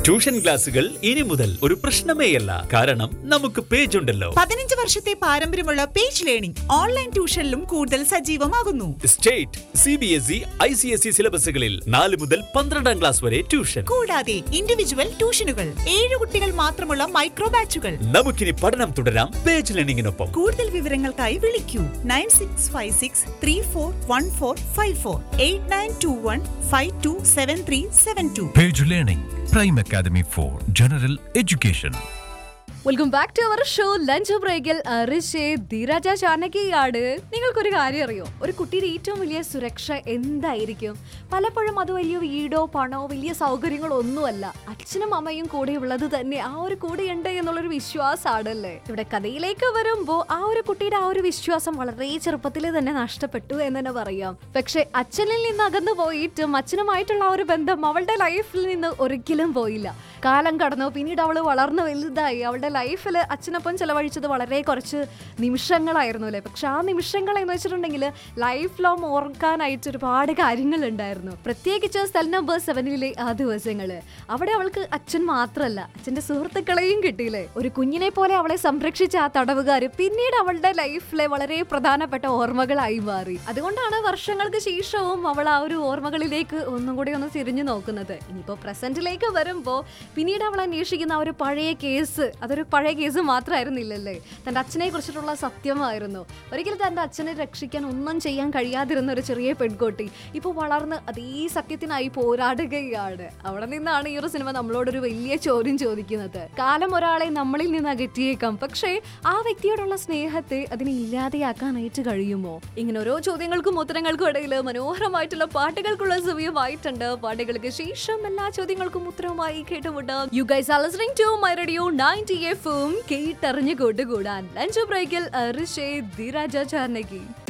Tuition ക്ലാസുകൾ ഇനി മുതൽ ഒരു പ്രശ്നമേയല്ല കാരണം നമുക്ക് പേജ് ഉണ്ടല്ലോ പതിനഞ്ച് വർഷത്തെ പാരമ്പര്യമുള്ള പേജ് ലേണിംഗ് ഓൺലൈൻ ട്യൂഷനിലും കൂടുതൽ സജീവമാകുന്നു state C B S E I C S E സിലബസുകളിൽ നാല് മുതൽ പന്ത്രണ്ടാം ക്ലാസ് വരെ ട്യൂഷൻ കൂടാതെ ഇൻഡിവിജ്വൽ ട്യൂഷനുകൾ ഏഴ് കുട്ടികൾ മാത്രമുള്ള മൈക്രോ ബാച്ചുകൾ നമുക്കിനി പഠനം തുടരാം പേജ് ലേണിംഗിനൊപ്പം കൂടുതൽ വിവരങ്ങൾക്കായി വിളിക്കൂ nine six five six three four one four five four eight nine two one five two seven three seven two Page Learning, Prime Academy for General Education. Welcome back to our show lunch ബ്രേക്കിൽ ഋഷി ധീരജ ചാനകിയാണ് നിങ്ങൾക്കൊരു കാര്യം അറിയോ ഒരു കുട്ടിയുടെ ഏറ്റവും വലിയ സുരക്ഷ എന്തായിരിക്കും പലപ്പോഴും അത് വലിയ വീടോ പണോ വലിയ സൗകര്യങ്ങളോ ഒന്നുമല്ല അച്ഛനും അമ്മയും കൂടെ ഉള്ളത് തന്നെ ആ ഒരു കൂടെയുണ്ട് എന്നുള്ളൊരു വിശ്വാസമാണല്ലേ ഇവിടെ കഥയിലേക്ക് വരുമ്പോൾ ആ ഒരു കുട്ടിയുടെ ആ ഒരു വിശ്വാസം വളരെ ചെറുപ്പത്തിൽ തന്നെ നഷ്ടപ്പെട്ടു എന്ന് തന്നെ പറയാം പക്ഷെ അച്ഛനിൽ നിന്ന് അകന്നു പോയിട്ടും അച്ഛനുമായിട്ടുള്ള ആ ഒരു ബന്ധം അവളുടെ ലൈഫിൽ നിന്ന് ഒരിക്കലും പോയില്ല കാലം കടന്നു പിന്നീട് അവൾ വളർന്നു വലുതായി അവളുടെ ലൈഫിൽ അച്ഛനൊപ്പം ചെലവഴിച്ചത് വളരെ കുറച്ച് നിമിഷങ്ങളായിരുന്നു അല്ലേ പക്ഷെ ആ നിമിഷങ്ങൾ എന്ന് വെച്ചിട്ടുണ്ടെങ്കിൽ ലൈഫ് ലോങ് ഓർക്കാനായിട്ട് ഒരുപാട് കാര്യങ്ങളുണ്ടായിരുന്നു പ്രത്യേകിച്ച് സെൽ നമ്പർ സെവനിലെ ആ ദിവസങ്ങൾ അവിടെ അവൾക്ക് അച്ഛൻ മാത്രമല്ല അച്ഛന്റെ സുഹൃത്തുക്കളെയും കിട്ടിയില്ലേ ഒരു കുഞ്ഞിനെ പോലെ അവളെ സംരക്ഷിച്ച ആ തടവുകാർ പിന്നീട് അവളുടെ ലൈഫിലെ വളരെ പ്രധാനപ്പെട്ട ഓർമ്മകളായി മാറി അതുകൊണ്ടാണ് വർഷങ്ങൾക്ക് ശേഷവും അവൾ ആ ഒരു ഓർമ്മകളിലേക്ക് ഒന്നും കൂടി ഒന്ന് തിരിഞ്ഞു നോക്കുന്നത് ഇനിയിപ്പോ പ്രസന്റിലേക്ക് വരുമ്പോ പിന്നീട് അവൾ അന്വേഷിക്കുന്ന ആ ഒരു പഴയ കേസ് അതൊരു പഴയ കേസ് മാത്രമായിരുന്നില്ലല്ലേ തന്റെ അച്ഛനെ കുറിച്ചിട്ടുള്ള സത്യമായിരുന്നു ഒരിക്കലും തന്റെ അച്ഛനെ രക്ഷിക്കാൻ ഒന്നും ചെയ്യാൻ കഴിയാതിരുന്ന ഒരു ചെറിയ പെൺകുട്ടി ഇപ്പോൾ വളർന്ന് അതേ സത്യത്തിനായി പോരാടുകയാണ് അവിടെ നിന്നാണ് ഈ ഒരു സിനിമ നമ്മളോടൊരു വലിയ ചോദ്യം ചോദിക്കുന്നത് കാലം ഒരാളെ നമ്മളിൽ നിന്ന് അകറ്റിയേക്കാം പക്ഷേ ആ വ്യക്തിയോടുള്ള സ്നേഹത്തെ അതിനെ ഇല്ലാതെയാക്കാനായിട്ട് കഴിയുമോ ഇങ്ങനെ ഓരോ ചോദ്യങ്ങൾക്കും ഉത്തരങ്ങൾക്കും ഇടയിൽ മനോഹരമായിട്ടുള്ള പാട്ടുകൾക്കുള്ള സമയമായിട്ടുണ്ട് പാട്ടുകൾക്ക് ശേഷം എല്ലാ ചോദ്യങ്ങൾക്കും ഉത്തരവുമായി കേട്ടുമുട്ടാം you guys are listening to my radio 90 എഫും കേട്ടറിഞ്ഞു കൂട്ടുകൂടാൻ ലഞ്ച് ബ്രേക്കിൽ ഋഷേ ധീരാജ ചാർണകി